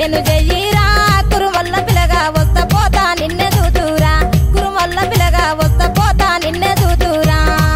సేను చెయ్యిరా కురుమల్ల పిల్లగా వస్త పోతా నిన్నే దూతురా కురుమల్ల పిల్లగా వస్త పోతా నిన్నే దూతురా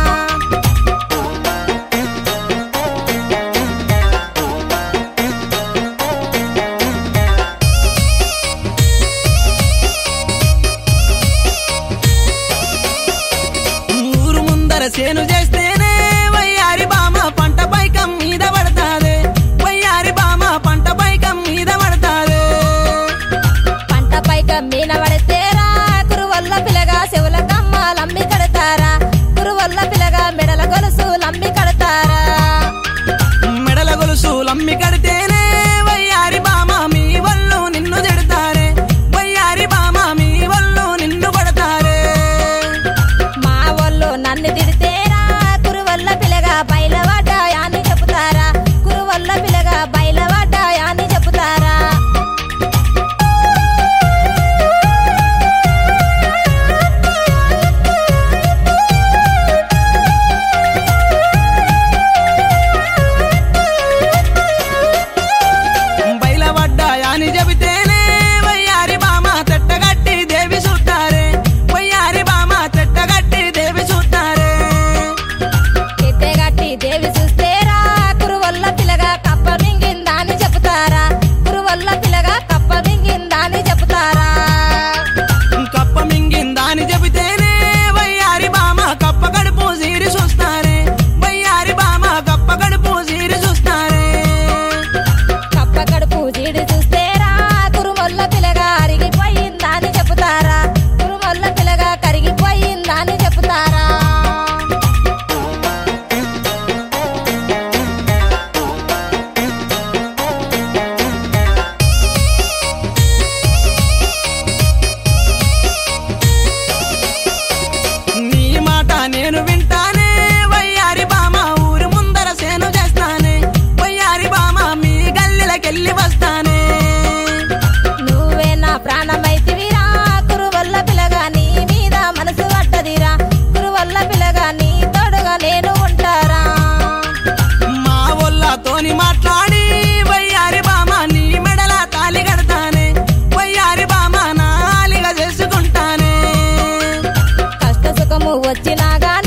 ఊరు ముందర సేను చేస్తేనే వయ్యారి బామ పంట పైకం మీద పడతాదే వయ్యారి బామ పంట పైకం మీద పడతాదే పంట పైక మీన పడితేరా కురువల్ల పిల్లగా చెవుల కమ్మాలమ్మి కడతారా కురువల్ల పిల్లగా మెడల గొలుసు లమ్మి కడతారా మెడల గొలుసు లమ్మి కడితేనే వయ్యారి బామ మీ వల్లు నిన్ను తిడతారే వయ్యారి బామ మీ వల్లు నిన్ను పడతారే మా వాళ్ళు నన్ను తిడితేరా కురువల్ల పిల్లగా బయలవాటాయా అని చెబుతారా కురువల్ల పిల్లగా బయలవాటాయా అని చెబుతారా బయలబడ్డాయని చెబితేనే వయ్యారి బామ తెట్టగట్టి దేవి చూస్తారే వయ్యారి బామ తెట్టగట్టి దేవి చూస్తారే ఎత్తెగట్టి దేవి చూస్తేరా కురువల్ల పిల్లగా కప్ప మింగిందా అని చెబుతారా కురువల్ల పిల్లగా కప్ప మింగిందా అని చెబుతారా కప్ప మింగిందా అని చెబితేనే వయ్యారి బామ కప్ప కడుపు సీరి చూస్తారే వయ్యారి బామ కప్ప కడుపు సీరి చూస్తారే కప్ప కడుపు జీడి చూస్తేరా కురుమల్ల పిల్లగా అరిగిపోయిందా అని చెబుతారా కురుమల్ల పిల్లగా కరిగిపోయిందా అని చెబుతారా నీ మాట నేను వింటానే వయ్యారి బామ ఊరు ముందర సేను చేస్తానే వయ్యారి బామ మీ గల్లెలకెళ్ళి వస్తానే నువ్వే నా ప్రాణమైతివిరా కురువల్ల పిల్లగా నీ మీద మనసు పట్టదిరా కురువల్ల పిల్లగా నీ తోడుగా నేను ఉంటారా మా తోని మాట్లాడి వయ్యారి బామ నీ మెడల తాలి కడతానే వయ్యారి బామ నాలిగా చేసుకుంటానే కష్ట సుఖము వచ్చినా గాని